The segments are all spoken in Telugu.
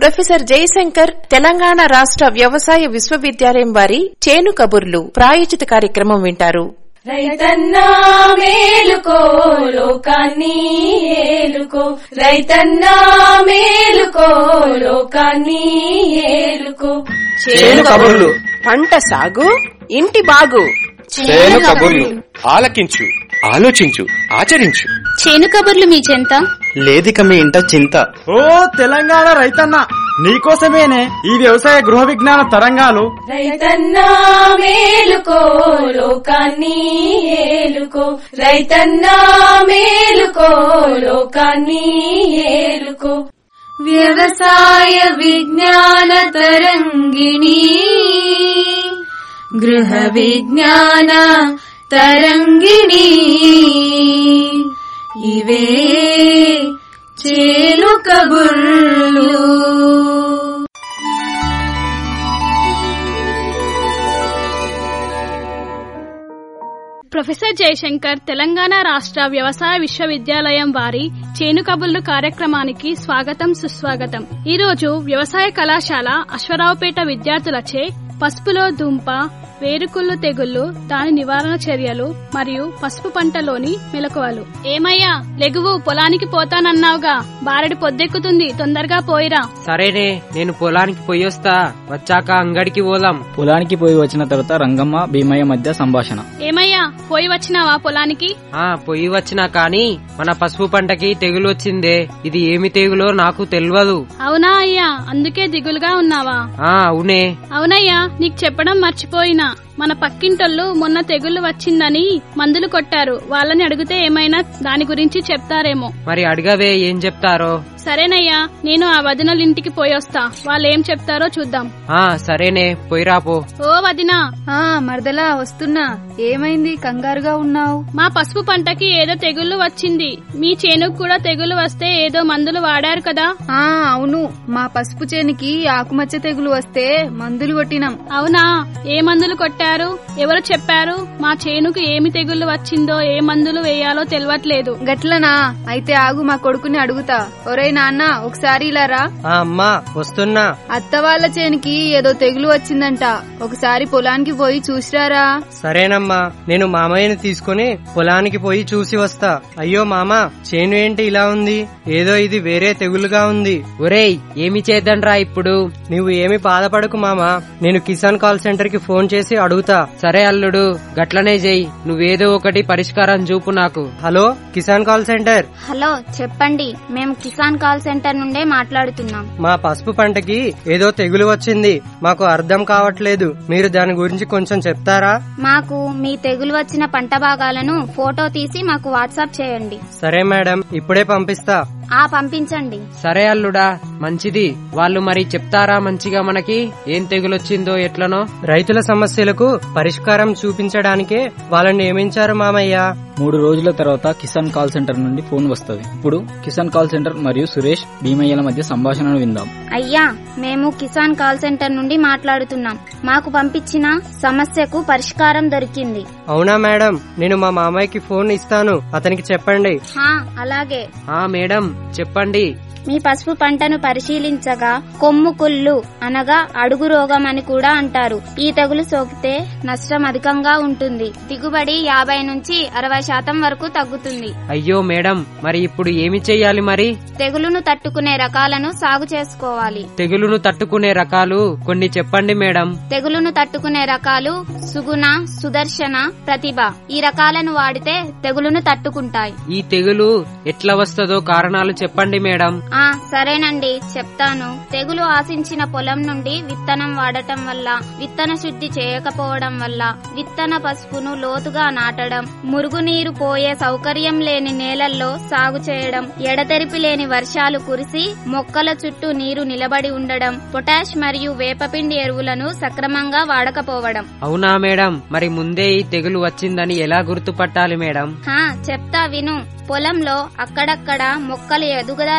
ప్రొఫెసర్ జయశంకర్ తెలంగాణ రాష్ట్ర వ్యవసాయ విశ్వవిద్యాలయం వారి చేను కబుర్లు ప్రాయోజిత కార్యక్రమం వింటారు రైతన్నా మేలుకో లోకాన్ని ఏలుకో రైతన్నా మేలుకో లోకాన్ని ఏలుకో చేను కబుర్లు పంట సాగు ఇంటి బాగు చేను కబుర్లు ఆలకించు ఆలోచించు ఆచరించు చేను కబుర్లు మీ చెంత లేదిక మీ ఇంట చింత ఓ తెలంగాణ రైతన్న నీకోసమేనే ఈ వ్యవసాయ గృహ విజ్ఞాన తరంగాలు రైతన్నా మేలుకో లోకాన్ని ఏలుకో రైతన్నా మేలుకో లోకాన్ని ఏలుకో వ్యవసాయ విజ్ఞాన తరంగిణి గృహ విజ్ఞాన తరంగిణి ఇవే చేలు కబుర్లు ప్రొఫెసర్ జయశంకర్ తెలంగాణ రాష్ట్ర వ్యవసాయ విశ్వవిద్యాలయం వారి చేను కబుర్లు కార్యక్రమానికి స్వాగతం సుస్వాగతం ఈ రోజు వ్యవసాయ కళాశాల అశ్వరావుపేట విద్యార్థులచే పసుపులో దుంప వేరుకుళ్ళు తెగుళ్లు దాని నివారణ చర్యలు మరియు పసుపు పంటలోని మెలకువలు ఏమయ్యా లెగువు పొలానికి పోతానన్నావుగా బారెడు పొద్దెక్కుతుంది తొందరగా పోయిరా సరేనే నేను పొలానికి పోయొస్తా వచ్చాక అంగడికి పోదాం పొలానికి పోయి వచ్చిన తర్వాత రంగమ్మ భీమయ్య మధ్య సంభాషణ ఏమయ్యా పోయి వచ్చినావా పొలానికి ఆ పొయ్యి వచ్చినా కాని మన పసుపు పంటకి తెగులు వచ్చిందే ఇది ఏమి తెగులో నాకు తెలియదు అవునా అయ్యా అందుకే దిగులుగా ఉన్నావా ఆ అవునే అవునయ్యా నీకు చెప్పడం మర్చిపోయినా మన పక్కింటోళ్ళు మొన్న తెగుళ్లు వచ్చిందని మందులు కొట్టారు వాళ్ళని అడిగితే ఏమైనా దాని గురించి చెప్తారేమో మరి అడగవే ఏం చెప్తారో సరేనయ్యా నేను ఆ వదినల ఇంటికి పోయొస్తా వాళ్ళు ఏం చెప్తారో చూద్దాం ఆ సరేనే పోయిరాపో ఓ వదినా ఆ మరదలా వస్తున్నా ఏమైంది కంగారుగా ఉన్నావు మా పసుపు పంటకి ఏదో తెగుళ్లు వచ్చింది మీ చేనుకు కూడా తెగులు వస్తే ఏదో మందులు వాడారు కదా ఆ అవును మా పసుపు చేనికి ఆకుమచ్చ తెగులు వస్తే మందులు కొట్టినాం అవునా ఏ మందులు కొట్టారు ఎవరు చెప్పారు మా చేనుకు ఏమి తెగుళ్లు వచ్చిందో ఏ మందులు వేయాలో తెలియట్లేదు గట్లనా అయితే ఆగు మా కొడుకుని అడుగుతా ఒరేయ్ నాన్న ఒకసారి ఇలా రా ఆ అమ్మా వస్తున్నా అత్త వాళ్ళ చేనికి ఏదో తెగులు వచ్చిందంట ఒకసారి పొలానికి పోయి చూసిరారా సరేనమ్మా నేను మామయ్యని తీసుకుని పొలానికి పోయి చూసి వస్తా అయ్యో మామ చేను ఏంటి ఇలా ఉంది ఏదో ఇది వేరే తెగులుగా ఉంది ఒరేయ్ ఏమి చేద్దండ్రా ఇప్పుడు నువ్వు ఏమి బాధపడకు మామ నేను కిసాన్ కాల్ సెంటర్ కి ఫోన్ చేసి అడుగుతా సరే అల్లుడు గట్లనే చెయ్యి నువ్వేదో ఒకటి పరిష్కారం చూపు నాకు hello Kisan call centre hello చెప్పండి మేము కిసాన్ కాల్ సెంటర్ నుండే మాట్లాడుతున్నాం మా పసుపు పంటకి ఏదో తెగులు వచ్చింది మాకు అర్థం కావట్లేదు మీరు దాని గురించి కొంచెం చెప్తారా మాకు మీ తెగులు వచ్చిన పంట భాగాలను ఫోటో తీసి మాకు వాట్సాప్ చేయండి సరే మేడం ఇప్పుడే పంపిస్తా ఆ పంపించండి సరే అల్లుడా మంచిది వాళ్ళు మరి చెప్తారా మంచిగా మనకి ఏం తెగులొచ్చిందో ఎట్లనో రైతుల సమస్యలకు పరిష్కారం చూపించడానికే వాళ్ళని నియమించారు మామయ్య మూడు రోజుల తర్వాత కిసాన్ కాల్ సెంటర్ నుండి ఫోన్ వస్తుంది ఇప్పుడు కిసాన్ కాల్ సెంటర్ మరియు సురేష్ భీమయ్యల మధ్య సంభాషణను విందాం అయ్యా మేము కిసాన్ కాల్ సెంటర్ నుండి మాట్లాడుతున్నాం మాకు పంపించిన సమస్యకు పరిష్కారం దొరికింది అవునా మేడం నేను మా మామయ్యకి ఫోన్ ఇస్తాను అతనికి చెప్పండి హా అలాగే ఆ మేడం చెప్పండి మీ పసుపు పంటను పరిశీలించగా కొమ్ము కుళ్ళు అనగా అడుగు రోగం అని కూడా అంటారు ఈ తెగులు సోకితే నష్టం అధికంగా ఉంటుంది దిగుబడి యాభై నుంచి అరవై శాతం వరకు తగ్గుతుంది అయ్యో మేడం మరి ఇప్పుడు ఏమి చెయ్యాలి మరి తెగులును తట్టుకునే రకాలను సాగు చేసుకోవాలి తెగులును తట్టుకునే రకాలు కొన్ని చెప్పండి మేడం తెగులును తట్టుకునే రకాలు సుగుణ సుదర్శన ప్రతిభ ఈ రకాలను వాడితే తెగులును తట్టుకుంటాయి ఈ తెగులు ఎట్లా వస్తుందో కారణాలు చెప్పండి మేడం ఆ సరేనండి చెప్తాను తెగులు ఆశించిన పొలం నుండి విత్తనం వాడటం వల్ల విత్తన శుద్ధి చేయకపోవడం వల్ల విత్తన పసుపును లోతుగా నాటడం మురుగునీరు పోయే సౌకర్యం లేని నేలల్లో సాగు చేయడం ఎడతెరిపి లేని వర్షాలు కురిసి మొక్కల చుట్టూ నీరు నిలబడి ఉండడం పొటాష్ మరియు వేపపిండి ఎరువులను సక్రమంగా వాడకపోవడం అవునా మేడం మరి ముందే ఈ తెగులు వచ్చిందని ఎలా గుర్తుపట్టాలి మేడం హా చెప్తా విను పొలంలో అక్కడక్కడ మొక్కలు ఎదుగుదల లేక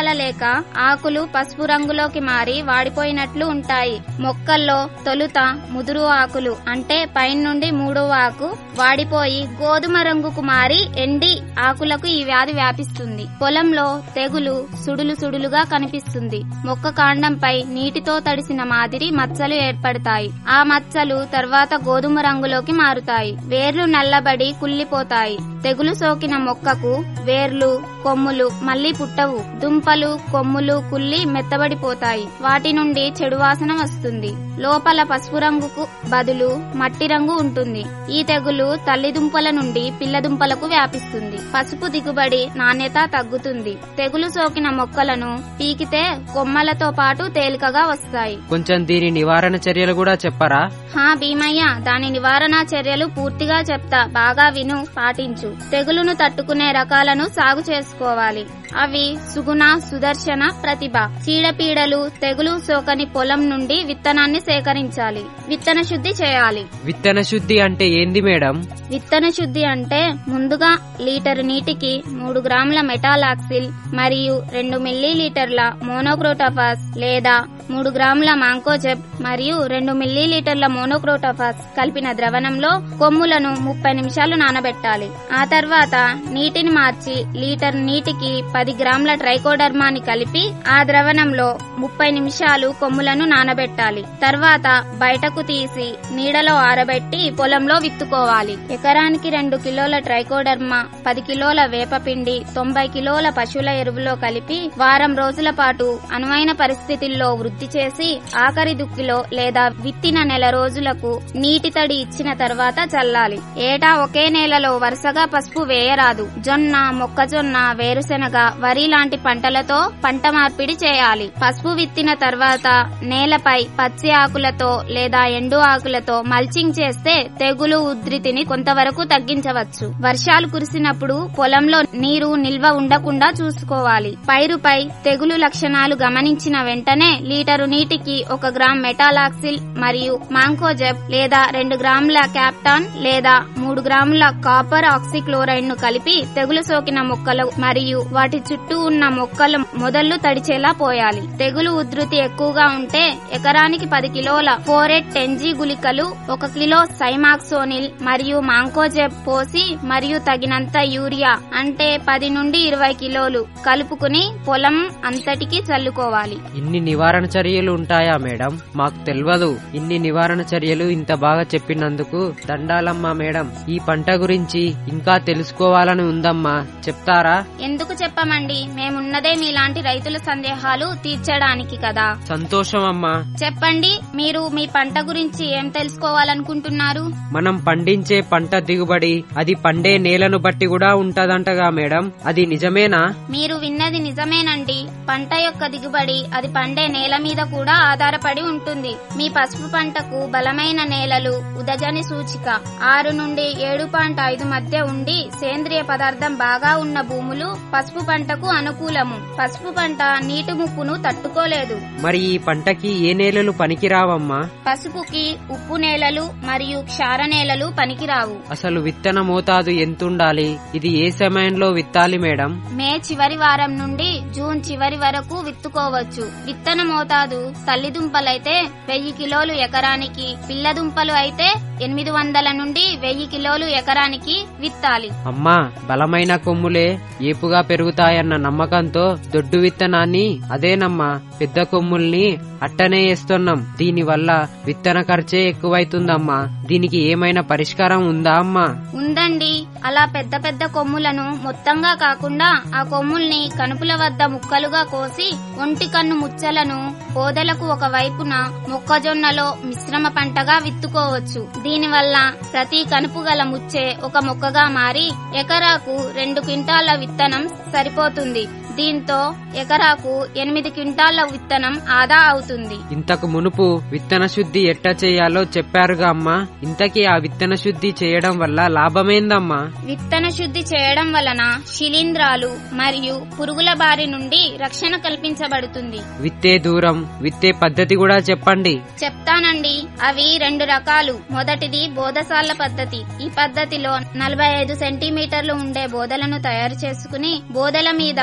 ఆకులు పసుపు రంగులోకి మారి వాడిపోయినట్లు ఉంటాయి మొక్కల్లో తొలుత ముదురు ఆకులు అంటే పైన నుండి మూడవ ఆకు వాడిపోయి గోధుమ రంగుకు మారి ఎండి ఆకులకు ఈ వ్యాధి వ్యాపిస్తుంది పొలంలో తెగులు సుడులు సుడులుగా కనిపిస్తుంది మొక్క కాండంపై నీటితో తడిసిన మాదిరి మచ్చలు ఏర్పడతాయి ఆ మచ్చలు తర్వాత గోధుమ రంగులోకి మారుతాయి వేర్లు నల్లబడి కుళ్ళిపోతాయి తెగులు సోకిన మొక్కకు వేర్లు కొమ్ములు మళ్లీ పుట్టవు దుంపలు కొమ్ములు కుళ్ళి మెత్తబడిపోతాయి వాటి నుండి చెడు వాసన వస్తుంది లోపల పసుపు రంగుకు బదులు మట్టి రంగు ఉంటుంది ఈ తెగులు తల్లి దుంపల నుండి పిల్ల దుంపలకు వ్యాపిస్తుంది పసుపు దిగుబడి నాణ్యత తగ్గుతుంది తెగులు సోకిన మొక్కలను పీకితే కొమ్మలతో పాటు తేలికగా వస్తాయి కొంచెం దీని నివారణ చర్యలు కూడా చెప్పరా హా భీమయ్య దాని నివారణ చర్యలు పూర్తిగా చెప్తా బాగా విను పాటించు తెగులును తట్టుకునే రకాలను సాగు చేసుకోవాలి అవి సుగుణ సుదర్శన ప్రతిభ చీడపీడలు తెగులు సోకని పొలం నుండి విత్తనాన్ని సేకరించాలి విత్తన శుద్ధి చేయాలి విత్తన శుద్ధి అంటే ఏంది మేడం విత్తన శుద్ధి అంటే ముందుగా లీటరు నీటికి మూడు గ్రాముల మెటాలాక్సిల్ మరియు రెండు మిల్లీ లీటర్ల మోనోక్రోటోఫాస్ లేదా మూడు గ్రాముల మాంకోజెబ్ మరియు రెండు మిల్లీ లీటర్ల మోనోక్రోటోఫాస్ కలిపిన ద్రవణంలో కొమ్ములను ముప్పై నిమిషాలు నానబెట్టాలి ఆ తర్వాత నీటిని మార్చి లీటర్ నీటికి పది గ్రాముల ట్రైకోడర్మాని కలిపి ఆ ద్రవణంలో ముప్పై నిమిషాలు కొమ్ములను నానబెట్టాలి తర్వాత బయటకు తీసి నీడలో ఆరబెట్టి పొలంలో విత్తుకోవాలి ఎకరానికి రెండు కిలోల ట్రైకోడర్మా పది కిలోల వేపపిండి తొంభై కిలోల పశువుల ఎరువులో కలిపి వారం రోజుల పాటు అనువైన పరిస్థితుల్లో వృద్ధి చేసి ఆఖరి దుక్కిలో లేదా విత్తిన నెల రోజులకు నీటి తడి ఇచ్చిన తర్వాత చల్లాలి ఏటా ఒకే నేలలో వరుసగా పసుపు వేయరాదు జొన్న మొక్కజొన్న వేరుశెనగ వరి లాంటి పంటలతో పంట మార్పిడి చేయాలి పసుపు విత్తిన తర్వాత నేలపై పచ్చి ఆకులతో లేదా ఎండు ఆకులతో మల్చింగ్ చేస్తే తెగులు ఉధృతిని కొంతవరకు తగ్గించవచ్చు వర్షాలు కురిసినప్పుడు పొలంలో నీరు నిల్వ ఉండకుండా చూసుకోవాలి పైరుపై తెగులు లక్షణాలు గమనించిన వెంటనే లీటరు నీటికి ఒక గ్రామ్ మెటాలాక్సిల్ మరియు మాంకోజెబ్ లేదా రెండు గ్రాముల క్యాప్టాన్ లేదా మూడు గ్రాముల కాపర్ ఆక్సిక్లోరైడ్ ను కలిపి తెగులు సోకిన మొక్కలు మరియు వాటి చుట్టూ ఉన్న మొక్కల మొదళ్లు తడిచేలా పోయాలి తెగులు ఉధృతి ఎక్కువగా ఉంటే ఎకరానికి పది కిలోల ఫోరెట్ టెంజీ గుళికలు ఒక కిలో సైమాక్సోనిల్ మరియు మాంకోజెబ్ పోసి మరియు తగినంత యూరియా అంటే పది నుండి ఇరవై కిలోలు కలుపుకుని పొలం అంతటికి చల్లుకోవాలి ఇన్ని నివారణ చర్యలు ఉంటాయా మేడం మాకు తెలియదు ఇన్ని నివారణ చర్యలు ఇంత బాగా చెప్పినందుకు దండాలమ్మా మేడం ఈ పంట గురించి ఇంకా తెలుసుకోవాలని ఉందమ్మా చెప్తారా ఎందుకు చెప్పమండి మేమున్నదే మీలాంటి రైతుల సందేహాలు తీర్చడానికి కదా సంతోషం అమ్మా చెప్పండి మీరు మీ పంట గురించి ఏం తెలుసుకోవాలనుకుంటున్నారు మనం పండించే పంట దిగుబడి అది పండే నేలను బట్టి కూడా ఉంటదంటగా మేడం అది నిజమేనా మీరు విన్నది నిజమేనండి పంట యొక్క దిగుబడి అది పండే నేల మీద కూడా ఆధారపడి ఉంటుంది మీ పసుపు పంటకు బలమైన నేలలు ఉదజని సూచిక ఆరు నుండి ఏడు పాయింట్ ఐదు మధ్య ఉండి సేంద్రియ పదార్థం బాగా ఉన్న భూములు పసుపు పంటకు అనుకూలము పసుపు పంట నీటి ముప్పును తట్టుకోలేదు మరి ఈ పంటకి ఏ నేలలు పనికిరావమ్మా పసుపుకి ఉప్పు నేలలు మరియు క్షార నేలలు పనికిరావు అసలు విత్తన మోతాదు ఎంతుండాలి ఇది ఏ సమయంలో విత్తాలి మేడం మే చివరి వారం నుండి జూన్ చివరి వరకు విత్తుకోవచ్చు విత్తన మోతాదు తల్లి దుంపలైతే వెయ్యి కిలోలు ఎకరానికి పిల్ల దుంపలు అయితే ఎనిమిది వందల నుండి వెయ్యి కిలోలు ఎకరానికి విత్తాలి అమ్మా బలమైన కొమ్ములే ఏపుగా పెరుగుతాయన్న నమ్మకంతో దొడ్డు విత్తనాన్ని అదేనమ్మా పెద్ద కొమ్ముల్ని అట్టనే వేస్తున్నాం దీనివల్ల విత్తన ఖర్చే ఎక్కువైతుందమ్మా దీనికి ఏమైనా పరిష్కారం ఉందా అమ్మా ఉందండి అలా పెద్ద పెద్ద కొమ్ములను మొత్తంగా కాకుండా ఆ కొమ్ముల్ని కనుపుల వద్ద ముక్కలుగా కోసి ఒంటి కన్ను ముచ్చలను బోదలకు ఒక వైపున మొక్కజొన్నలో మిశ్రమ పంటగా విత్తుకోవచ్చు దీనివల్ల ప్రతి కనుపు గల ముచ్చే ఒక మొక్కగా మారి ఎకరాకు రెండు క్వింటాల విత్తనం సరిపోతుంది దీంతో ఎకరాకు ఎనిమిది క్వింటాల విత్తనం ఆదా అవుతుంది ఇంతకు మునుపు విత్తన శుద్ధి ఎట్ట చేయాలో చెప్పారుగా అమ్మా ఇంతకీ ఆ విత్తన శుద్ధి చేయడం వల్ల లాభమేందమ్మా విత్తన శుద్ధి చేయడం వలన శిలీంధ్రాలు మరియు పురుగుల బారి నుండి రక్షణ కల్పించబడుతుంది విత్తే దూరం విత్తే పద్ధతి కూడా చెప్పండి చెప్తానండి అవి రెండు రకాలు మొదటిది బోధసాల పద్ధతి ఈ పద్ధతిలో నలభై ఐదు సెంటీమీటర్లు ఉండే బోధలను తయారు చేసుకుని బోధల మీద ఇరవై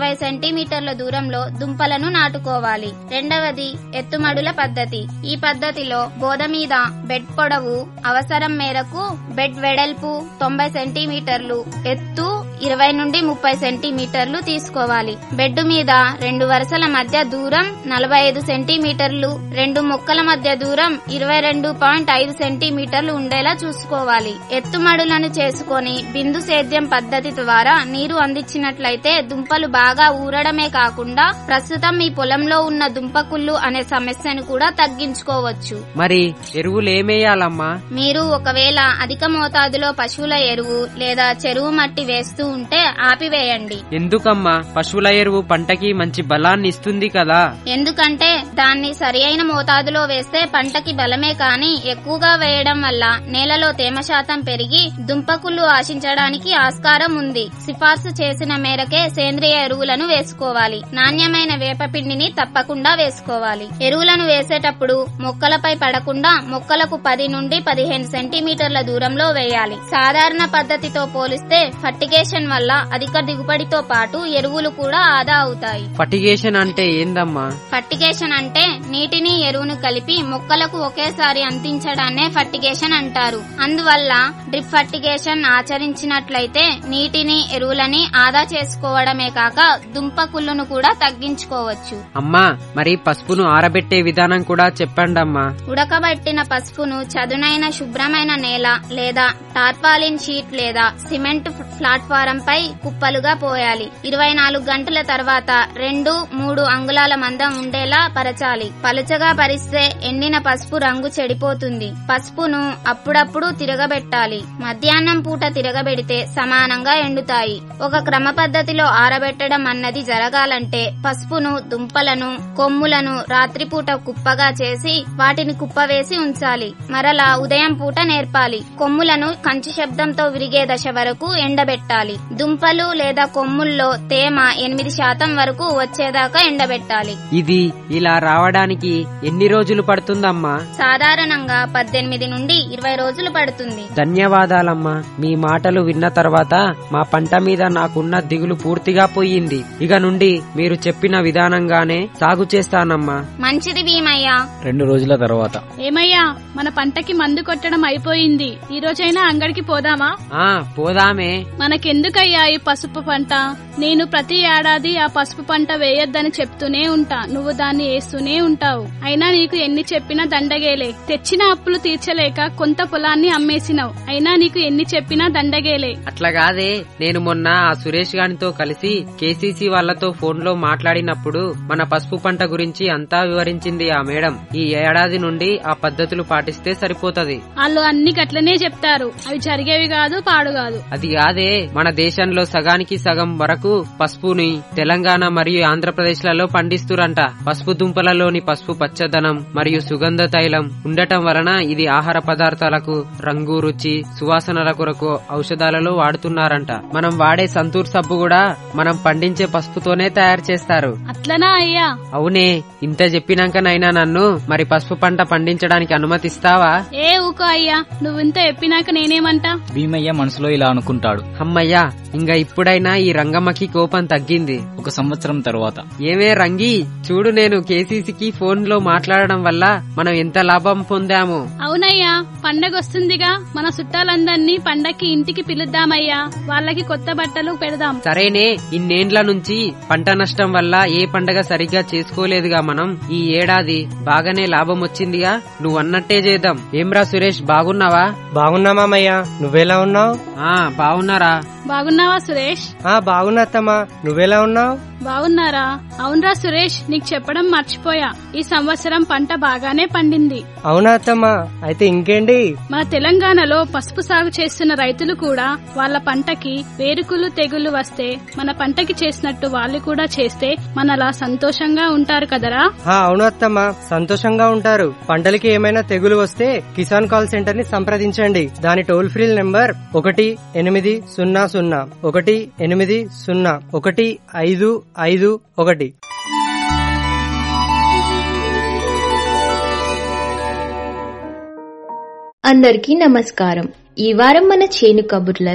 ఇరవై సెంటీమీటర్ల దూరంలో దుంపలను నాటుకోవాలి రెండవది ఎత్తుమడుల పద్ధతి ఈ పద్ధతిలో బోద మీద బెడ్ పొడవు అవసరం మేరకు బెడ్ వెడల్పు తొంభై సెంటీమీటర్లు ఎత్తు ఇరవై నుండి ముప్పై సెంటీమీటర్లు తీసుకోవాలి బెడ్ మీద రెండు వరుసల మధ్య దూరం నలభై ఐదు సెంటీమీటర్లు రెండు మొక్కల మధ్య దూరం ఇరవై రెండు పాయింట్ ఐదు సెంటీమీటర్లు ఉండేలా చూసుకోవాలి ఎత్తుమడులను చేసుకొని బిందు సేద్యం పద్ధతి ద్వారా నీరు అందించినట్లయితే దుంపలు బాగా ఊరడమే కాకుండా ప్రస్తుతం మీ పొలంలో ఉన్న దుంపకుళ్ళు అనే సమస్యను కూడా తగ్గించుకోవచ్చు మరి ఎరువులు ఏమేయాలమ్మా మీరు ఒకవేళ అధిక మోతాదులో పశువుల ఎరువు లేదా చెరువు మట్టి వేస్తూ ఉంటే ఆపివేయండి ఎందుకమ్మా పశువుల ఎరువు పంటకి మంచి బలాన్ని ఇస్తుంది కదా ఎందుకంటే దాన్ని సరి అయిన మోతాదులో వేస్తే పంటకి బలమే కాని ఎక్కువగా వేయడం వల్ల నేలలో తేమ శాతం పెరిగి దుంపకుళ్ళు ఆశించడానికి ఆస్కారం ఉంది సిఫార్సు చేసిన మేరకే సేంద్రియ ఎరువులను వేసుకోవాలి నాణ్యమైన వేపపిండిని తప్పకుండా వేసుకోవాలి ఎరువులను వేసేటప్పుడు మొక్కలపై పడకుండా మొక్కలకు పది నుండి పదిహేను సెంటీమీటర్ల దూరంలో వేయాలి సాధారణ పద్ధతితో పోలిస్తే ఫర్టిగేషన్ వల్ల అధిక దిగుబడితో పాటు ఎరువులు కూడా ఆదా అవుతాయి ఫటిగేషన్ అంటే ఏందమ్మా ఫర్టిగేషన్ అంటే నీటిని ఎరువును కలిపి మొక్కలకు ఒకేసారి అందించడాన్నే ఫర్టిగేషన్ అంటారు అందువల్ల డ్రిప్ ఫర్టిగేషన్ ఆచరించినట్లయితే నీటిని ఎరువులని ఆదా చేసుకోవడమే కాక దుంప కుళ్ళును కూడా తగ్గించుకోవచ్చు అమ్మా మరి పసుపును ఆరబెట్టే విధానం కూడా చెప్పండమ్మా ఉడకబట్టిన పసుపును చదునైన శుభ్రమైన నేల లేదా టార్పాలిన్ షీట్ లేదా సిమెంట్ ప్లాట్ఫారం పై కుప్పలుగా పోయాలి ఇరవై నాలుగు గంటల తర్వాత రెండు మూడు అంగుళాల మందం ఉండేలా పరచాలి పలుచగా పరిస్తే ఎండిన పసుపు రంగు చెడిపోతుంది పసుపును అప్పుడప్పుడు తిరగబెట్టాలి మధ్యాహ్నం పూట తిరగబెడితే సమానంగా ఎండుతాయి ఒక క్రమ పద్ధతిలో ఆరబెట్టడం అన్నది జరగాలంటే పసుపును దుంపలను కొమ్ములను రాత్రిపూట కుప్పగా చేసి వాటిని కుప్పవేసి ఉంచాలి మరలా ఉదయం పూట నేర్పాలి కొమ్ములను కంచు శబ్దంతో విరిగే దశ వరకు ఎండబెట్టాలి దుంపలు లేదా కొమ్ముల్లో తేమ ఎనిమిది శాతం వరకు వచ్చేదాకా ఎండబెట్టాలి ఇది ఇలా రావడానికి ఎన్ని రోజులు పడుతుందమ్మా సాధారణంగా పద్దెనిమిది నుండి ఇరవై రోజులు పడుతుంది ధన్యవాదాలమ్మా మీ మాటలు విన్న తర్వాత మా పంట మీద నాకున్న దిగులు పూర్తిగా పోయింది ఇక నుండి మీరు చెప్పిన విధానంగానే సాగు చేస్తానమ్మా మంచిది భీమయ్య రెండు రోజుల తర్వాత ఏమయ్యా మన పంటకి మందు కొట్టడం అయిపోయింది ఈ రోజైనా అంగడికి పోదామా ఆ పోదామే మనకెందుకయ్యా ఈ పసుపు పంట నేను ప్రతి ఏడాది ఆ పసుపు పంట వేయొద్దని చెప్తూనే ఉంటా నువ్వు దాన్ని వేస్తూనే ఉంటావు అయినా నీకు ఎన్ని చెప్పినా దండగేలే తెచ్చిన అప్పులు తీర్చలేక కొంత పొలాన్ని అమ్మేసినావు అయినా నీకు ఎన్ని చెప్పినా దండగేలే అట్లా కాదే నేను మొన్న ఆ సురేష్ గానితో కలిసి కేసీసీ వాళ్లతో ఫోన్ లో మాట్లాడినప్పుడు మన పసుపు పంట గురించి అంతా వివరించింది ఆ మేడం ఈ ఏడాది నుండి ఆ పద్ధతులు పాటిస్తే సరిపోతది వాళ్ళు అన్ని గట్లనే చెప్తారు అవి జరిగేవి కాదు పాడు కాదు అది కాదే మన దేశంలో సగానికి సగం వరకు పసుపుని తెలంగాణ మరియు ఆంధ్రప్రదేశ్ లలో పండిస్తురంట పసుపు దుంపలలోని పసుపు పచ్చదనం మరియు సుగంధ తైలం ఉండటం వలన ఇది ఆహార పదార్థాలకు రంగు రుచి సువాసనల కొరకు ఔషధాలలో వాడుతున్నారంట మనం వాడే సంతూర్ సబ్బు కూడా మనం పండించే పసుపుతోనే తయారు చేస్తారు అట్లనా అయ్యా అవునే ఇంత చెప్పినాకనైనా నన్ను మరి పసుపు పంట పండించడానికి అనుమతిస్తావా ఏ ఊకో అయ్యా నువ్వింత చెప్పినాక నేనేమంటా భీమయ్య మనసులో ఇలా అనుకుంటాడు అమ్మయ్యా ఇంకా ఇప్పుడైనా ఈ రంగమ్మకి కోపం తగ్గింది ఒక సంవత్సరం తర్వాత ఏమే రంగి చూడు నేను కేసీసీకి ఫోన్ లో మాట్లాడడం వల్ల మనం ఎంత లాభం పొందాము అవునయ్యా పండగ వస్తుందిగా మన చుట్టాలందరినీ పండక్కి ఇంటికి పిలుద్దామయ్యా వాళ్ళకి కొత్త బట్టలు పెడదాం సరేనే ఇన్నేండ్ల నుంచి పంట నష్టం వల్ల ఏ పండగ సరిగ్గా చేసుకోలేదుగా మనం ఈ ఏడాది బాగానే లాభం వచ్చిందిగా నువ్వు అన్నట్టే చేద్దాం ఏమ్రా సురేష్ బాగున్నావా బాగున్నామయ్యా నువ్వెలా ఉన్నావు ఆ బాగున్నారా బాగున్నావా సురేష్ ఆ బాగున్నా అత్తమ్మా నువ్వెలా ఉన్నావు బాగున్నారా అవునరా సురేష్ నీకు చెప్పడం మర్చిపోయా ఈ సంవత్సరం పంట బాగానే పండింది అవునా అత్తమ్మా అయితే ఇంకేంటి మన తెలంగాణలో పసుపు సాగు చేస్తున్న రైతులు కూడా వాళ్ళ పంటకి వేరుకులు తెగులు వస్తే మన పంటకి చేసినట్టు వాళ్ళు కూడా చేస్తే మనలా సంతోషంగా ఉంటారు కదరా ఆ అవును అత్తమ్మా సంతోషంగా ఉంటారు పంటలకి ఏమైనా తెగులు వస్తే కిసాన్ కాల్ సెంటర్ ని సంప్రదించండి దాని టోల్ ఫ్రీ నెంబర్ ఒకటి ఎనిమిది సున్నా సున్నా ఒకటి ఎనిమిది సున్నా ఒకటి ఐదు ఐదు ఒకటి అందరికీ నమస్కారం ఈ వారం మన చేను కబుర్లలో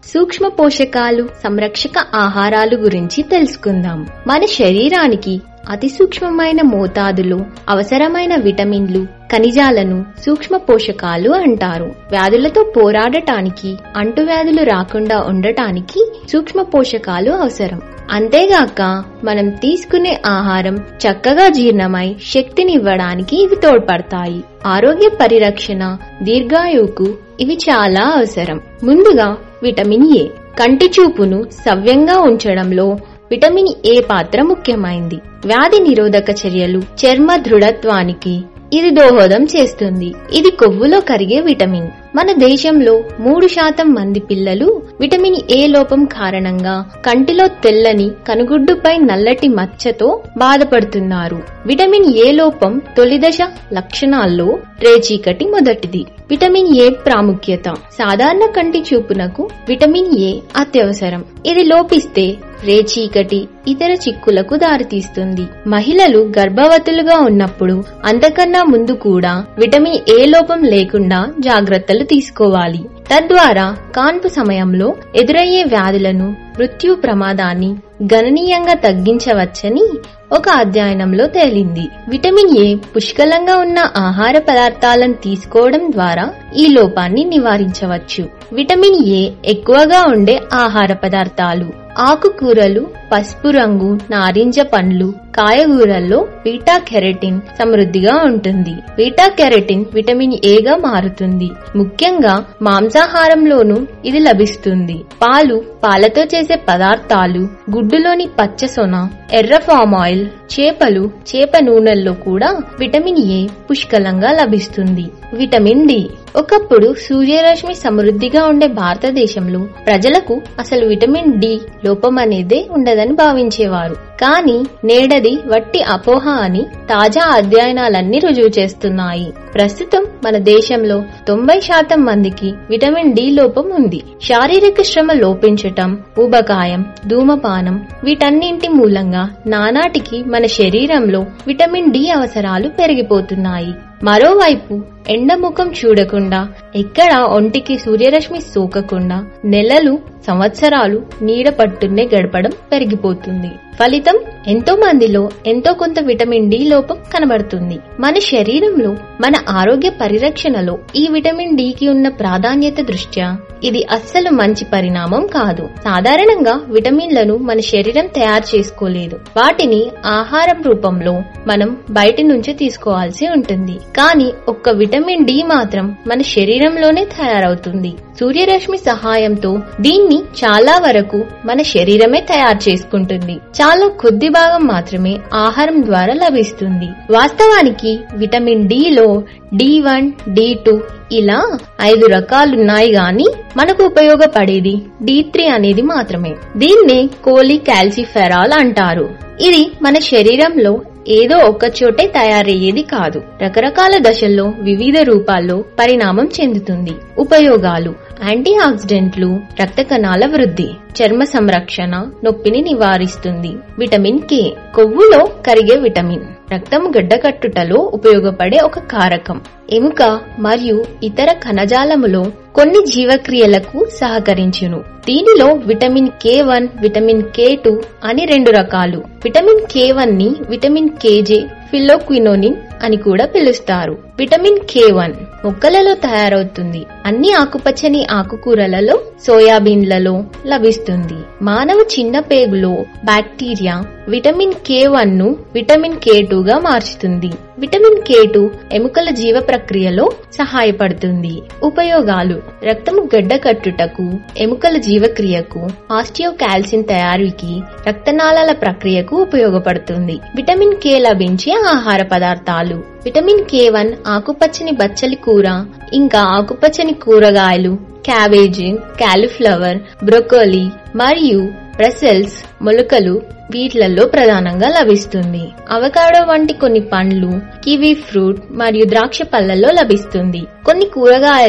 సూక్ష్మ పోషకాలు సంరక్షక ఆహారాలు గురించి తెలుసుకుందాం మన శరీరానికి అతి సూక్ష్మమైన మోతాదులో అవసరమైన విటమిన్లు ఖనిజాలను సూక్ష్మ పోషకాలు అంటారు వ్యాధులతో పోరాడటానికి అంటువ్యాధులు రాకుండా ఉండటానికి సూక్ష్మ పోషకాలు అవసరం అంతేగాక మనం తీసుకునే ఆహారం చక్కగా జీర్ణమై శక్తినివ్వడానికి ఇవి తోడ్పడతాయి ఆరోగ్య పరిరక్షణ దీర్ఘాయువుకు ఇవి చాలా అవసరం ముందుగా విటమిన్ ఏ కంటి చూపును సవ్యంగా ఉంచడంలో విటమిన్ ఏ పాత్ర ముఖ్యమైంది వ్యాధి నిరోధక చర్యలు చర్మ దృఢత్వానికి ఇది దోహదం చేస్తుంది ఇది కొవ్వులో కరిగే విటమిన్ మన దేశంలో మూడు శాతం మంది పిల్లలు విటమిన్ ఏ లోపం కారణంగా కంటిలో తెల్లని కనుగుడ్డుపై నల్లటి మచ్చతో బాధపడుతున్నారు విటమిన్ ఏ లోపం తొలిదశ లక్షణాల్లో రేచీకటి మొదటిది విటమిన్ ఏ ప్రాముఖ్యత సాధారణ కంటి చూపునకు విటమిన్ ఏ అత్యవసరం ఇది లోపిస్తే రేచీకటి ఇతర చిక్కులకు దారితీస్తుంది మహిళలు గర్భవతులుగా ఉన్నప్పుడు అంతకన్నా ముందు కూడా విటమిన్ ఏ లోపం లేకుండా జాగ్రత్తలు తీసుకోవాలి తద్వారా కాన్పు సమయంలో ఎదురయ్యే వ్యాధులను మృత్యు ప్రమాదాన్ని గణనీయంగా తగ్గించవచ్చని ఒక అధ్యయనంలో తేలింది విటమిన్ ఏ పుష్కలంగా ఉన్న ఆహార పదార్థాలను తీసుకోవడం ద్వారా ఈ లోపాన్ని నివారించవచ్చు విటమిన్ ఏ ఎక్కువగా ఉండే ఆహార పదార్థాలు ఆకుకూరలు పసుపు రంగు నారింజ పండ్లు కాయగూరల్లో బీటా కెరటిన్ సమృద్ధిగా ఉంటుంది బీటా కెరటిన్ విటమిన్ ఏగా మారుతుంది ముఖ్యంగా మాంసాహారంలోనూ ఇది లభిస్తుంది పాలు పాలతో చేసే పదార్థాలు గుడ్డులోని పచ్చ సొన ఎర్ర ఫామ్ ఆయిల్ చేపలు చేప నూనెల్లో కూడా విటమిన్ ఏ పుష్కలంగా లభిస్తుంది విటమిన్ డి ఒకప్పుడు సూర్యరశ్మి సమృద్ధిగా ఉండే భారతదేశంలో ప్రజలకు అసలు విటమిన్ డి లోపం అనేదే ఉండదని భావించేవారు కానీ నేడది వట్టి అపోహ అని తాజా అధ్యయనాలన్నీ రుజువు చేస్తున్నాయి ప్రస్తుతం మన దేశంలో తొంభై శాతం మందికి విటమిన్ డి లోపం ఉంది శారీరక శ్రమ లోపించటం ఊబకాయం ధూమపానం వీటన్నింటి మూలంగా నానాటికి మన శరీరంలో విటమిన్ డి అవసరాలు పెరిగిపోతున్నాయి మరోవైపు ఎండముఖం చూడకుండా ఎక్కడ ఒంటికి సూర్యరశ్మి సోకకుండా నెలలు సంవత్సరాలు నీడ పట్టునే గడపడం పెరిగిపోతుంది ఫలితం ఎంతో మందిలో ఎంతో కొంత విటమిన్ డి లోపం కనబడుతుంది మన శరీరంలో మన ఆరోగ్య పరిరక్షణలో ఈ విటమిన్ డి కి ఉన్న ప్రాధాన్యత దృష్ట్యా ఇది అస్సలు మంచి పరిణామం కాదు సాధారణంగా విటమిన్లను మన శరీరం తయారు చేసుకోలేదు వాటిని ఆహారం రూపంలో మనం బయటి నుంచి తీసుకోవాల్సి ఉంటుంది కానీ ఒక్క విటమిన్ డి మాత్రం మన శరీరంలోనే తయారవుతుంది సూర్యరశ్మి సహాయంతో దీన్ని చాలా వరకు మన శరీరమే తయారు చేసుకుంటుంది చాలా కొద్ది భాగం మాత్రమే ఆహారం ద్వారా లభిస్తుంది వాస్తవానికి విటమిన్ డి లో డి వన్ డి టూ ఇలా ఐదు రకాలున్నాయి గాని మనకు ఉపయోగపడేది డి త్రీ అనేది మాత్రమే దీన్నే కోలి కాల్సిఫెరాల్ అంటారు ఇది మన శరీరంలో ఏదో ఒక్క చోటే తయారయ్యేది కాదు రకరకాల దశల్లో వివిధ రూపాల్లో పరిణామం చెందుతుంది ఉపయోగాలు యాంటీ ఆక్సిడెంట్లు రక్త కణాల వృద్ధి చర్మ సంరక్షణ నొప్పిని నివారిస్తుంది విటమిన్ కే కొవ్వులో కరిగే విటమిన్ రక్తం గడ్డకట్టుటలో ఉపయోగపడే ఒక కారకం ఎముక మరియు ఇతర కణజాలములో కొన్ని జీవక్రియలకు సహకరించును దీనిలో vitamin K one vitamin K two అని రెండు రకాలు విటమిన్ కే వన్ ని విటమిన్ కేజే ఫిలోక్వినోనిన్ అని కూడా పిలుస్తారు విటమిన్ కే వన్ మొక్కలలో తయారవుతుంది అన్ని ఆకుపచ్చని ఆకుకూరలలో సోయాబీన్లలో లభిస్తుంది మానవ చిన్న పేగులో బ్యాక్టీరియా విటమిన్ కే వన్ ను విటమిన్ కే టూ గా మార్చుతుంది విటమిన్ కే టూ ఎముకల జీవ ప్రక్రియలో సహాయపడుతుంది ఉపయోగాలు రక్తము గడ్డ కట్టుటకు ఎముకల జీవక్రియకు ఆస్టియోకాల్సిన్ తయారీకి రక్తనాళాల ప్రక్రియకు ఉపయోగపడుతుంది విటమిన్ కే లభించే ఆహార పదార్థాలు విటమిన్ కే వన్ ఆకుపచ్చని బచ్చలి కూర ఇంకా ఆకుపచ్చని కూరగాయలు క్యాబేజీ కాలీఫ్లవర్ బ్రొకోలీ మరియు బ్రసెల్స్ మొలకలు వీటిలలో ప్రధానంగా లభిస్తుంది అవకాడో వంటి కొన్ని పండ్లు కివీ ఫ్రూట్ మరియు ద్రాక్ష పళ్లలో లభిస్తుంది కొన్ని కూరగాయల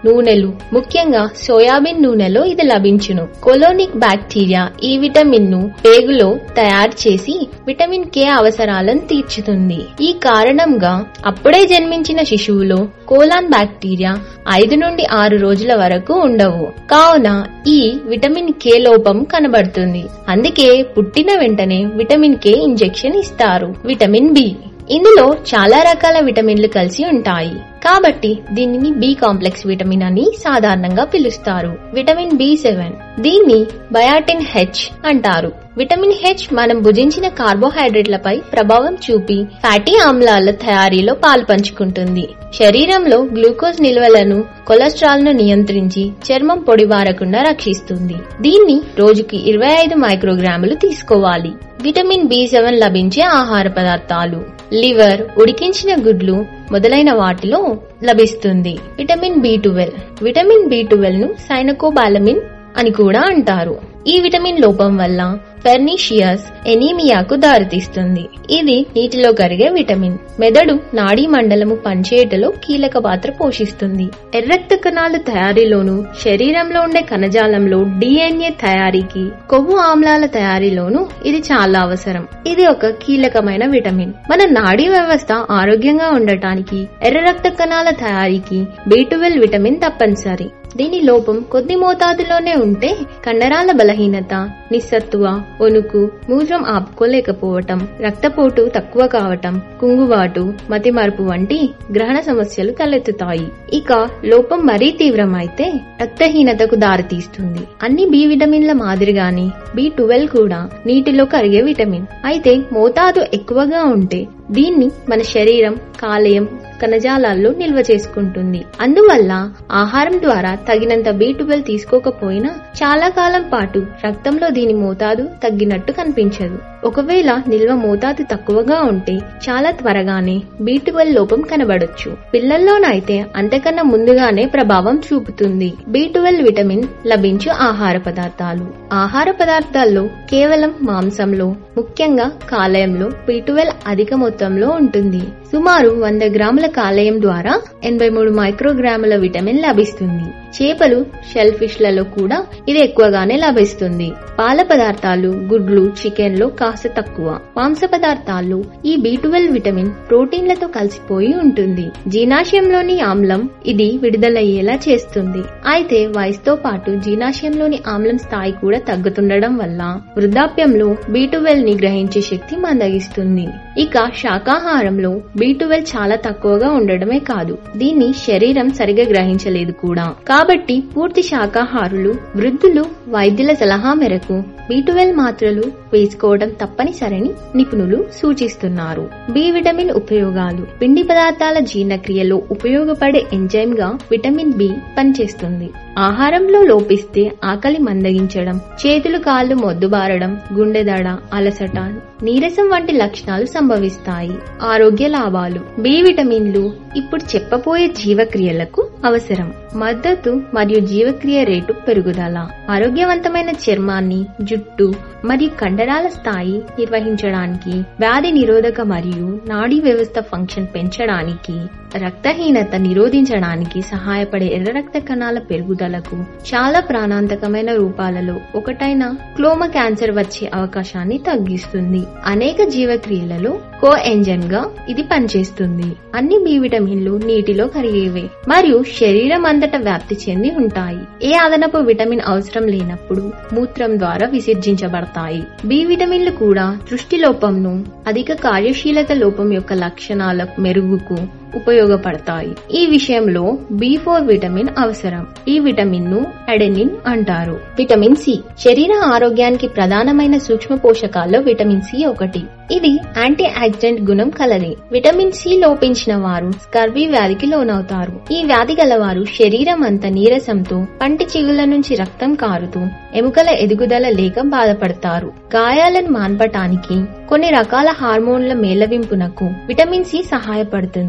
నూనెలు ముఖ్యంగా సోయాబీన్ నూనెలో ఇది లభించును కొలోనిక్ బ్యాక్టీరియా ఈ విటమిన్ ను పేగులో తయారు చేసి విటమిన్ కే అవసరాలను తీర్చుతుంది ఈ కారణంగా అప్పుడే జన్మించిన శిశువులో కోలాన్ బ్యాక్టీరియా ఐదు నుండి ఆరు రోజుల వరకు ఉండవు కావున ఈ విటమిన్ కే లోపం కనబడుతుంది అందుకే పుట్టిన వెంటనే విటమిన్ కే ఇంజెక్షన్ ఇస్తారు విటమిన్ బి ఇందులో చాలా రకాల విటమిన్లు కలిసి ఉంటాయి కాబట్టి దీనిని బి కాంప్లెక్స్ విటమిన్ అని సాధారణంగా పిలుస్తారు విటమిన్ బి సెవెన్ దీన్ని బయాటిన్ హెచ్ అంటారు విటమిన్ హెచ్ మనం భుజించిన కార్బోహైడ్రేట్లపై ప్రభావం చూపి ఫ్యాటీ ఆమ్లాల తయారీలో పాల్పంచుకుంటుంది శరీరంలో గ్లూకోజ్ నిల్వలను కొలెస్ట్రాల్ ను నియంత్రించి చర్మం పొడిబారకుండా రక్షిస్తుంది దీన్ని రోజుకి ఇరవై ఐదు మైక్రోగ్రాములు తీసుకోవాలి విటమిన్ బి సెవెన్ లభించే ఆహార పదార్థాలు లివర్ ఉడికించిన గుడ్లు మొదలైన వాటిలో లభిస్తుంది vitamin B twelve vitamin B twelve ను సైనకోబాలమిన్ అని కూడా అంటారు ఈ విటమిన్ లోపం వల్ల పెర్నీషియస్ ఎనీమియాకు దారితీస్తుంది ఇది నీటిలో కరిగే విటమిన్ మెదడు నాడీ మండలము పనిచేయటలో కీలక పాత్ర పోషిస్తుంది ఎర్రక్త కణాలు తయారీలోను శరీరంలో ఉండే కణజాలంలో డిఎన్ఏ తయారీకి కొవ్వు ఆమ్లాల తయారీలోను ఇది చాలా అవసరం ఇది ఒక కీలకమైన విటమిన్ మన నాడీ వ్యవస్థ ఆరోగ్యంగా ఉండటానికి ఎర్ర రక్త కణాల తయారీకి బి విటమిన్ తప్పనిసరి దీని లోపం కొద్ది మోతాదులోనే ఉంటే కండరాల బలహీనత నిస్సత్తువ ఒనుకు మూత్రం ఆపుకోలేకపోవటం రక్తపోటు తక్కువ కావటం కుంగుబాటు మతిమరుపు వంటి గ్రహణ సమస్యలు తలెత్తుతాయి ఇక లోపం మరీ తీవ్రమైతే రక్తహీనతకు దారితీస్తుంది అన్ని బి విటమిన్ల మాదిరిగానే బి ట్వెల్వ్ కూడా నీటిలో కరిగే విటమిన్ అయితే మోతాదు ఎక్కువగా ఉంటే దీన్ని మన శరీరం కాలేయం కణజాలాల్లో నిల్వ చేసుకుంటుంది అందువల్ల ఆహారం ద్వారా తగినంత బి ట్వెల్వ్ తీసుకోకపోయినా చాలా కాలం పాటు రక్తంలో దీని మోతాదు తగ్గినట్టు కనిపించదు ఒకవేళ నిల్వ మోతాదు తక్కువగా ఉంటే చాలా త్వరగానే బి ట్వెల్వ్ లోపం కనబడొచ్చు పిల్లల్లోనైతే అంతకన్నా ముందుగానే ప్రభావం చూపుతుంది బి ట్వెల్వ్ విటమిన్ లభించు ఆహార పదార్థాలు ఆహార పదార్థాల్లో కేవలం మాంసంలో ముఖ్యంగా కాలేయంలో బి ట్వెల్వ్ అధిక మొత్తంలో ఉంటుంది సుమారు వంద గ్రాముల కాలేయం ద్వారా ఎనభై మూడు మైక్రోగ్రాముల విటమిన్ లభిస్తుంది చేపలు షెల్ ఫిష్లలో కూడా ఇది ఎక్కువగానే లభిస్తుంది పాల పదార్థాలు గుడ్లు చికెన్ లో కాస్త తక్కువ మాంస పదార్థాల్లో ఈ బి ట్వెల్వ్ విటమిన్ ప్రోటీన్లతో కలిసిపోయి ఉంటుంది జీర్ణాశయంలోని ఆమ్లం ఇది విడుదలయ్యేలా చేస్తుంది అయితే వయసుతో పాటు జీర్ణాశయంలోని ఆమ్లం స్థాయి కూడా తగ్గుతుండడం వల్ల వృద్ధాప్యంలో బి ట్వెల్వ్ ని గ్రహించే శక్తి మందగిస్తుంది ఇక శాకాహారంలో బి ట్వెల్వ్ చాలా తక్కువగా ఉండడమే కాదు దీన్ని శరీరం సరిగా గ్రహించలేదు కూడా కాబట్టి పూర్తి శాకాహారులు వృద్ధులు వైద్యుల సలహా మేరకు బి ట్వెల్వ్ మాత్రలు వేసుకోవడం తప్పనిసరని నిపుణులు సూచిస్తున్నారు బి విటమిన్ ఉపయోగాలు పిండి పదార్థాల జీర్ణక్రియలో ఉపయోగపడే ఎంజైమ్ గా విటమిన్ బి పనిచేస్తుంది ఆహారంలో లోపిస్తే ఆకలి మందగించడం చేతులు కాళ్ళు మొద్దుబారడం గుండెదడ అలసట నీరసం వంటి లక్షణాలు సంభవిస్తాయి ఆరోగ్య లాభాలు బి విటమిన్లు ఇప్పుడు చెప్పబోయే జీవక్రియలకు అవసరం మద్దతు మరియు జీవక్రియ రేటు పెరుగుదల ఆరోగ్యవంతమైన చర్మాన్ని జుట్టు మరియు కండరాల స్థాయి నిర్వహించడానికి వ్యాధి నిరోధక మరియు నాడీ వ్యవస్థ ఫంక్షన్ పెంచడానికి రక్తహీనత నిరోధించడానికి సహాయపడే ఎర్ర రక్త కణాల పెరుగుదలకు చాలా ప్రాణాంతకమైన రూపాలలో ఒకటైన క్లోమ క్యాన్సర్ వచ్చే అవకాశాన్ని తగ్గిస్తుంది అనేక జీవక్రియలలో కో ఎంజైమ్ గా ఇది పనిచేస్తుంది అన్ని బి విటమిన్లు నీటిలో కరిగేవే మరియు శరీరం అంతటా వ్యాప్తి చెంది ఉంటాయి ఏ అదనపు విటమిన్ అవసరం లేనప్పుడు మూత్రం ద్వారా విసర్జించబడతాయి బి విటమిన్లు కూడా దృష్టి లోపంను అధిక కార్యశీలత లోపం యొక్క లక్షణాల మెరుగుకు ఉపయోగపడతాయి ఈ విషయంలో బి ఫోర్ విటమిన్ అవసరం ఈ విటమిన్ ను అడెనిన్ అంటారు విటమిన్ సి శరీర ఆరోగ్యానికి ప్రధానమైన సూక్ష్మ పోషకాల్లో విటమిన్ సి ఒకటి ఇది యాంటీ ఆక్సిడెంట్ గుణం కలది విటమిన్ సి లోపించిన వారు స్కర్వీ వ్యాధికి లోనవుతారు ఈ వ్యాధి గలవారు శరీరం అంతా నీరసంతో పంటి చిగుల నుంచి రక్తం కారుతూ ఎముకల ఎదుగుదల లేక బాధపడతారు గాయాలను మాన్పటానికి కొన్ని రకాల హార్మోన్ల మేళవింపునకు విటమిన్ సి సహాయపడుతుంది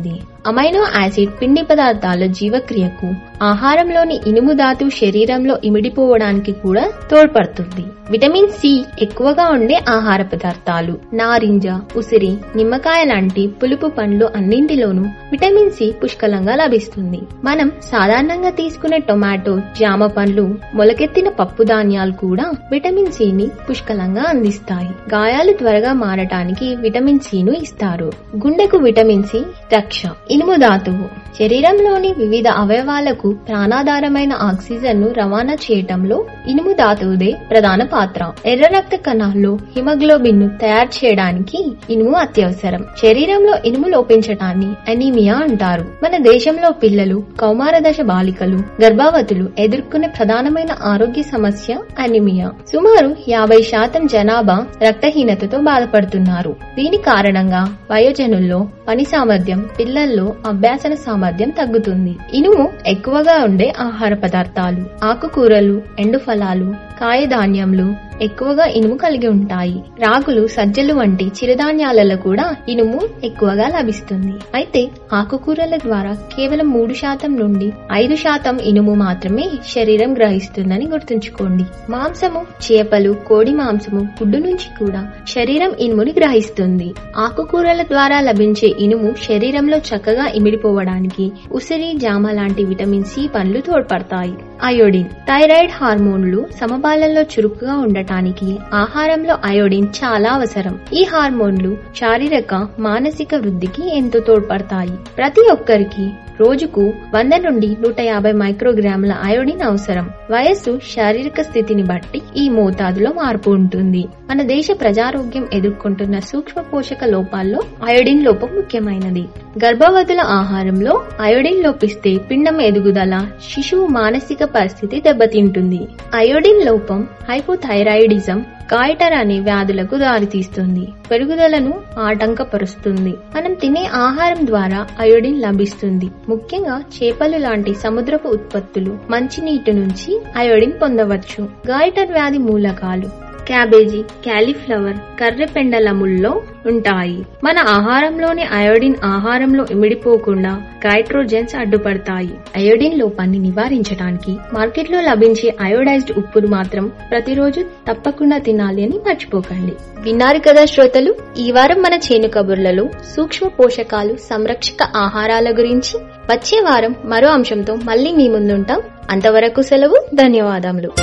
అమైనో యాసిడ్ పిండి పదార్థాల జీవక్రియకు ఆహారంలోని ఇనుము ధాతు శరీరంలో ఇమిడిపోవడానికి కూడా తోడ్పడుతుంది విటమిన్ సి ఎక్కువగా ఉండే ఆహార పదార్థాలు నారింజ ఉసిరి నిమ్మకాయ లాంటి పులుపు పండ్లు అన్నింటిలోనూ విటమిన్ సి పుష్కలంగా లభిస్తుంది మనం సాధారణంగా తీసుకునే టొమాటో జామ పండ్లు మొలకెత్తిన పప్పు ధాన్యాలు కూడా విటమిన్ సి ని పుష్కలంగా అందిస్తాయి గాయాలు త్వరగా మారటానికి విటమిన్ సి ను ఇస్తారు గుండెకు విటమిన్ సి రక్ష ఇనుము ధాతువు శరీరంలోని వివిధ అవయవాలకు ప్రాణాధారమైన ఆక్సిజన్ ను రవాణా చేయటంలో ఇనుము ధాతువుదే ప్రధాన పాత్ర ఎర్ర రక్త కణాల్లో హిమోగ్లోబిన్ ను తయారు చేయడానికి ఇనుము అత్యవసరం శరీరంలో ఇనుము లోపించటాన్ని అనీమియా అంటారు మన దేశంలో పిల్లలు కౌమార దశ బాలికలు గర్భవతులు ఎదుర్కొనే ప్రధానమైన ఆరోగ్య సమస్య అనీమియా సుమారు యాభై శాతం జనాభా రక్తహీనతతో బాధపడుతున్నారు దీని కారణంగా వయోజనుల్లో పని సామర్థ్యం పిల్లల్లో అభ్యాసన సామర్థ్యం తగ్గుతుంది ఇనుము ఎక్కువగా ఉండే ఆహార పదార్థాలు ఆకుకూరలు ఎండు ఫలాలు కాయధాన్యములు ఎక్కువగా ఇనుము కలిగి ఉంటాయి రాగులు సజ్జలు వంటి చిరుధాన్యాలలో కూడా ఇనుము ఎక్కువగా లభిస్తుంది అయితే ఆకుకూరల ద్వారా కేవలం మూడు శాతం నుండి ఐదు శాతం ఇనుము మాత్రమే శరీరం గ్రహిస్తుందని గుర్తుంచుకోండి మాంసము చేపలు కోడి మాంసము గుడ్డు నుంచి కూడా శరీరం ఇనుముని గ్రహిస్తుంది ఆకుకూరల ద్వారా లభించే ఇనుము శరీరంలో చక్కగా ఇమిడిపోవడానికి ఉసిరి జామ లాంటి విటమిన్ సి పండ్లు తోడ్పడతాయి అయోడిన్ థైరాయిడ్ హార్మోన్లు సమపాలనలో చురుకుగా ఉండటానికి ఆహారంలో అయోడిన్ చాలా అవసరం ఈ హార్మోన్లు శారీరక మానసిక వృద్ధికి ఎంతో తోడ్పడతాయి ప్రతి ఒక్కరికి రోజుకు వంద నుండి నూట యాభై మైక్రోగ్రాముల అయోడిన్ అవసరం వయస్సు శారీరక స్థితిని బట్టి ఈ మోతాదులో మార్పు ఉంటుంది మన దేశ ప్రజారోగ్యం ఎదుర్కొంటున్న సూక్ష్మ పోషక లోపాల్లో అయోడిన్ లోపం ముఖ్యమైనది గర్భవతుల ఆహారంలో అయోడిన్ లోపిస్తే పిండం ఎదుగుదల శిశువు మానసిక పరిస్థితి దెబ్బతింటుంది అయోడిన్ లోపం హైపోథైరాయిడిజం గాయటర్ అనే వ్యాధులకు దారితీస్తుంది పెరుగుదలను ఆటంకపరుస్తుంది మనం తినే ఆహారం ద్వారా అయోడిన్ లభిస్తుంది ముఖ్యంగా చేపలు లాంటి సముద్రపు ఉత్పత్తులు మంచినీటి నుంచి అయోడిన్ పొందవచ్చు గాయటర్ వ్యాధి మూలకాలు క్యాబేజీ క్యాలీఫ్లవర్ కర్రె పెండలముల్లో ఉంటాయి మన ఆహారంలోని అయోడిన్ ఆహారంలో ఇమిడిపోకుండా గైట్రోజెన్స్ అడ్డుపడతాయి అయోడిన్ లోపాన్ని నివారించడానికి మార్కెట్లో లభించే అయోడైజ్డ్ ఉప్పును మాత్రం ప్రతిరోజు తప్పకుండా తినాలి అని మర్చిపోకండి విన్నారు కదా శ్రోతలు ఈ వారం మన చేను కబుర్లలో సూక్ష్మ పోషకాలు సంరక్షక ఆహారాల గురించి వచ్చే వారం మరో అంశంతో మళ్ళీ మీ ముందుంటాం అంతవరకు సెలవు ధన్యవాదములు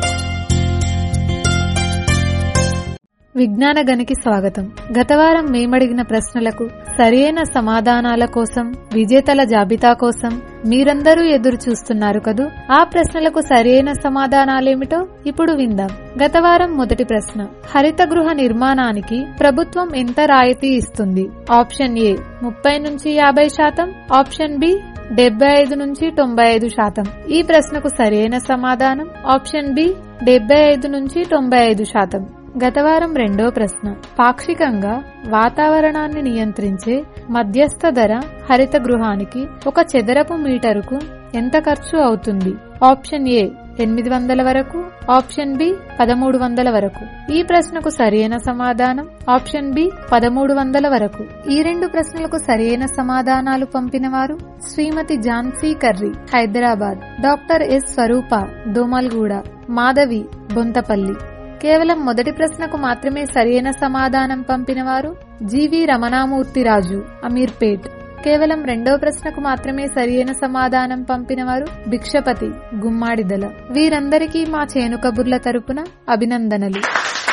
విజ్ఞాన గనికి స్వాగతం గతవారం మేమడిగిన ప్రశ్నలకు సరియైన సమాధానాల కోసం విజేతల జాబితా కోసం మీరందరూ ఎదురు చూస్తున్నారు కదూ ఆ ప్రశ్నలకు సరియైన సమాధానాలేమిటో ఇప్పుడు విందాం గతవారం మొదటి ప్రశ్న హరిత గృహ నిర్మాణానికి ప్రభుత్వం ఎంత రాయితీ ఇస్తుంది ఆప్షన్ ఏ ముప్పై నుంచి యాభై శాతం ఆప్షన్ బి డెబ్బై ఐదు నుంచి తొంభై ఐదు శాతం ఈ ప్రశ్నకు సరైన సమాధానం ఆప్షన్ బి డెబ్బై ఐదు నుంచి తొంభై ఐదు శాతం గతవారం రెండో ప్రశ్న పాక్షికంగా వాతావరణాన్ని నియంత్రించే మధ్యస్థ ధర హరిత గృహానికి ఒక చదరపు మీటరుకు ఎంత ఖర్చు అవుతుంది ఆప్షన్ ఏ ఎనిమిది వందల వరకు ఆప్షన్ బి పదమూడు వందల వరకు ఈ ప్రశ్నకు సరైన సమాధానం ఆప్షన్ బి పదమూడు వందల వరకు ఈ రెండు ప్రశ్నలకు సరైన సమాధానాలు పంపిన వారు శ్రీమతి ఝాన్సీ కర్రీ హైదరాబాద్ డాక్టర్ ఎస్ స్వరూప దోమల్గూడ మాధవి బొంతపల్లి కేవలం మొదటి ప్రశ్నకు మాత్రమే సరైన సమాధానం పంపిన వారు జీవి రమణామూర్తిరాజు అమీర్పేట్ కేవలం రెండో ప్రశ్నకు మాత్రమే సరియైన సమాధానం పంపిన వారు భిక్షపతి గుమ్మాడిదల వీరందరికీ మా చేను కబుర్ల తరపున అభినందనలు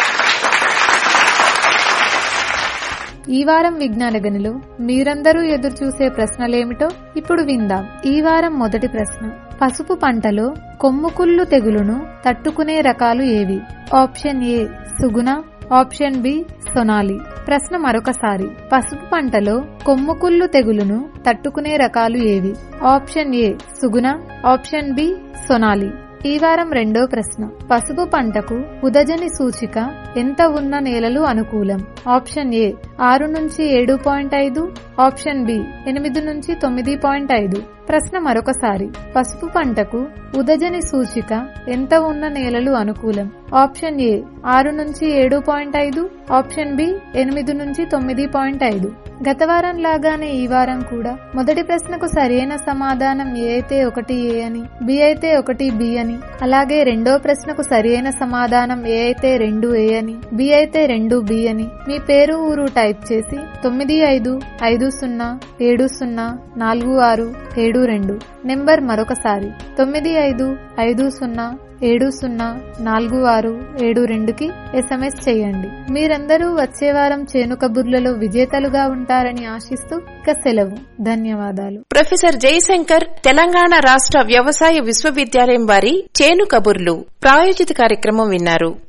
ఈ వారం విజ్ఞాన గనిలో మీరందరూ ఎదురు చూసే ప్రశ్నలేమిటో ఇప్పుడు విందాం ఈ వారం మొదటి ప్రశ్న పసుపు పంటలో కొమ్ముకుళ్ళు తెగులును తట్టుకునే రకాలు ఏవి option A Suguna option B Sonali ప్రశ్న మరొకసారి పసుపు పంటలో కొమ్ముకుళ్ళు తెగులును తట్టుకునే రకాలు ఏవి option A Suguna option B Sonali ఈ వారం రెండో ప్రశ్న పసుపు పంటకు ఉదజని సూచిక ఎంత ఉన్న నేలలు అనుకూలం ఆప్షన్ ఏ ఆరు నుంచి ఏడు పాయింట్ ఐదు ఆప్షన్ బి ఎనిమిది నుంచి తొమ్మిది పాయింట్ ఐదు ప్రశ్న మరొకసారి పసుపు పంటకు ఉదజని సూచిక ఎంత ఉన్న నేలలు అనుకూలం ఆప్షన్ ఏ ఆరు నుంచి ఏడు పాయింట్ ఐదు ఆప్షన్ బి ఎనిమిది నుంచి తొమ్మిది పాయింట్ ఐదు గత వారం లాగానే ఈ వారం కూడా మొదటి ప్రశ్నకు సరైన సమాధానం ఏ అయితే ఒకటి ఏ అని బి అయితే ఒకటి బి అని అలాగే రెండో ప్రశ్నకు సరైన సమాధానం ఏ అయితే రెండు ఏ అని బి అయితే రెండు బి అని మీ పేరు ఊరు టైప్ చేసి తొమ్మిది ఐదు ఐదు సున్నా ఏడు సున్నా నాలుగు ఆరు ఏడు రెండు నెంబర్ మరొకసారి తొమ్మిది ఐదు ఐదు సున్నా ఏడు సున్నా నాలుగు ఆరు ఏడు రెండుకి ఎస్ఎంఎస్ చేయండి మీరందరూ వచ్చే వారం చేను కబుర్లలో విజేతలుగా ఉంటారని ఆశిస్తూ ఇక సెలవు ధన్యవాదాలు ప్రొఫెసర్ జయశంకర్ తెలంగాణ రాష్ట్ర వ్యవసాయ విశ్వవిద్యాలయం వారి చేను కబుర్లు ప్రాయోజిత కార్యక్రమం విన్నారు